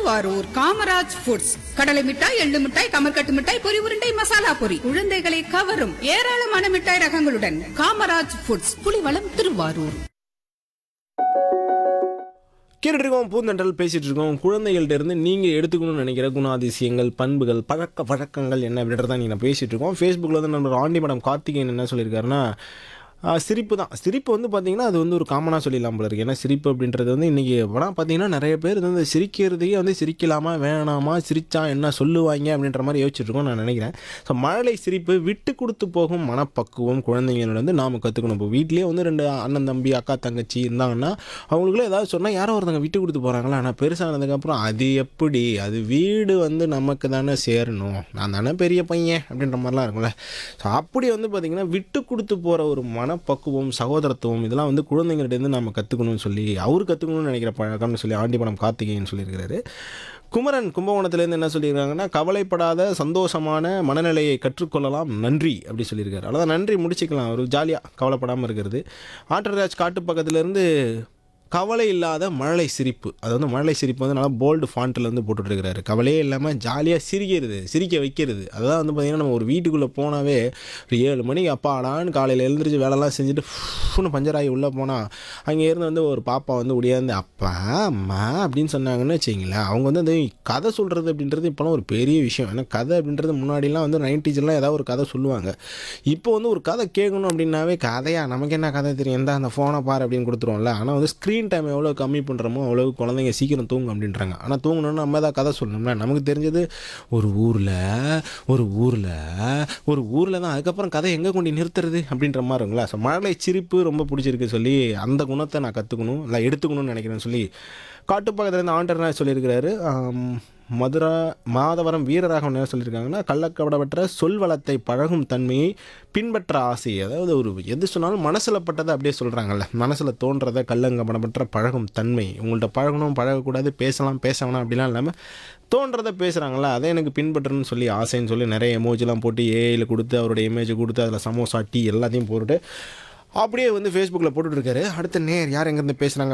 Thiruvarur Kamaraj foods கடலை மிட்டாய் எள்ளு மிட்டாய் கமர்கட்டு மிட்டாய் பொரி உருண்டை மசாலா பொரி குழந்தைகளை கவரும் ஏராளமான மிட்டாய் ரகங்களுடன் காமராஜ் ஃபுட்ஸ் புலிவளம் திருவாரூர் கேட்டுட்டு இருக்கோம் பூந்தண்டல் பேசிட்டு இருக்கோம் குழந்தைகள்ட்ட இருந்து நீங்கள் எடுத்துக்கணும்னு நினைக்கிற குணாதிசயங்கள் பண்புகள் பழக்க வழக்கங்கள் என்ன அப்படின்றத நீங்கள் பேசிட்டு இருக்கோம் ஃபேஸ்புக்கில் வந்து நம்ம ஆண்டி மேடம் கார்த்திகேயன் என்ன சொல்லியிருக்காருன்னா ஆ, சிரிப்பு தான் சிரிப்பு வந்து பார்த்தீங்கன்னா அது வந்து ஒரு காமனாக சொல்லிடலாம் போல இருக்கு ஏன்னா சிரிப்பு அப்படின்றது வந்து இன்றைக்கி படம் பார்த்தீங்கன்னா நிறைய பேர் வந்து சிரிக்கிறதையே வந்து சிரிக்கலாமா வேணாமா சிரிச்சா என்ன சொல்லுவாங்க அப்படின்ற மாதிரி யோசிச்சுட்டு இருக்கோம் நான் நினைக்கிறேன் ஸோ மழலை சிரிப்பு விட்டு கொடுத்து போகும் மனப்பக்குவம் குழந்தைங்களோட வந்து நாம் கற்றுக்கணும் இப்போ வீட்லேயே வந்து ரெண்டு அண்ணன் தம்பி அக்கா தங்கச்சி இருந்தாங்கன்னா அவங்களுக்குள்ள ஏதாவது சொன்னால் யாரோ ஒருத்தங்க விட்டு கொடுத்து போகிறாங்களா ஆனால் பெருசானதுக்கப்புறம் அது எப்படி அது வீடு வந்து நமக்கு தானே சேரணும் நான் தானே பெரிய பையன் அப்படின்ற மாதிரிலாம் இருக்கும்ல ஸோ அப்படி வந்து பார்த்திங்கன்னா விட்டு கொடுத்து போகிற ஒரு மனப்பக்குவம் சகோதரத்துவம் இதெல்லாம் வந்து குழந்தைங்கள்டேருந்து நம்ம கற்றுக்கணும்னு சொல்லி அவர் கற்றுக்கணும்னு நினைக்கிற பழக்கம்னு சொல்லி ஆண்டிபடம் கார்த்திகேயன் சொல்லியிருக்கிறாரு குமரன் கும்பகோணத்துலேருந்து என்ன சொல்லியிருக்காங்கன்னா கவலைப்படாத சந்தோஷமான மனநிலையை கற்றுக்கொள்ளலாம் நன்றி அப்படி சொல்லியிருக்காரு அவ்வளோதான் நன்றி முடிச்சுக்கலாம் ஒரு ஜாலியாக கவலைப்படாமல் இருக்கிறது ஆட்டர்ராஜ் காட்டு பக்கத்துலேருந்து கவலை இல்லாத மழலை சிரிப்பு அது வந்து மழலை சிரிப்பு வந்து நல்லா போல்டு ஃபாண்ட்டில் வந்து போட்டுட்ருக்கிறாரு கவலையே இல்லாமல் ஜாலியாக சிரிக்கிறது சிரிக்க வைக்கிறது அதுதான் வந்து பார்த்திங்கன்னா நம்ம ஒரு வீட்டுக்குள்ளே போனாவே ஒரு ஏழு மணிக்கு அப்பாடான்னு காலையில் எழுந்திரிச்சு வேலைலாம் செஞ்சுட்டு ஃபுன்னு பஞ்சராகி உள்ளே போனால் அங்கே இருந்து வந்து ஒரு பாப்பா வந்து உடையாந்து அப்பா அம்மா அப்படின்னு சொன்னாங்கன்னு வச்சிங்களேன் அவங்க வந்து அந்த கதை சொல்கிறது அப்படின்றது இப்போலாம் ஒரு பெரிய விஷயம் ஏன்னா கதை அப்படின்றது முன்னாடிலாம் வந்து நைன்டிஸ்லாம் ஏதாவது ஒரு கதை சொல்லுவாங்க இப்போ வந்து ஒரு கதை கேட்கணும் அப்படின்னாவே கதையா நமக்கு என்ன கதை தெரியும் எந்த அந்த ஃபோனை பாரு அப்படின்னு கொடுத்துருவோம்ல ஆனால் வந்து ஸ்க்ரீன் டைம் எவ்வளோ கம்மி பண்ணுறோமோ அவ்வளோ குழந்தைங்க சீக்கிரம் தூங்கும் அப்படின்றாங்க ஆனால் தூங்கணும்னு நம்ம தான் கதை சொல்லணும்ல நமக்கு தெரிஞ்சது ஒரு ஊரில் ஒரு ஊரில் ஒரு ஊரில் தான் அதுக்கப்புறம் கதை எங்கே கொண்டு நிறுத்துறது அப்படின்ற மாதிரி இருக்குங்களா ஸோ மழலை சிரிப்பு ரொம்ப பிடிச்சிருக்கு சொல்லி அந்த குணத்தை நான் கற்றுக்கணும் இல்லை எடுத்துக்கணும்னு நினைக்கிறேன்னு சொல்லி காட்டுப்பக்கத்தில் இருந்து ஆண்டர்னா சொல்லியிருக்கிறாரு ஆம், மதுரா மாதவரம் வீரராகவன் என்ன சொல்லியிருக்காங்கன்னா கள்ளக்கபடப்பட்ட சொல் வளத்தை பழகும் தன்மையை பின்பற்ற ஆசை அதாவது ஒரு எது சொன்னாலும் மனசில் பட்டதை அப்படியே சொல்கிறாங்கல்ல மனசில் தோன்றதை கள்ளங்கபடப்பட்ட பழகும் தன்மை உங்கள்கிட்ட பழகணும் பழகக்கூடாது பேசலாம் பேச வேணாம் அப்படிலாம் இல்லாமல் தோன்றதை பேசுகிறாங்களா அதை எனக்கு பின்பற்றணும்னு சொல்லி ஆசைன்னு சொல்லி நிறைய எமோஜிலாம் போட்டு ஏஐயில் கொடுத்து அவருடைய இமேஜ் கொடுத்து அதில் சமோசா டீ எல்லாத்தையும் போட்டுட்டு அப்படியே வந்து ஃபேஸ்புக்கில் போட்டுட்ருக்காரு அடுத்த நேர் யார் எங்கேருந்து பேசுகிறாங்க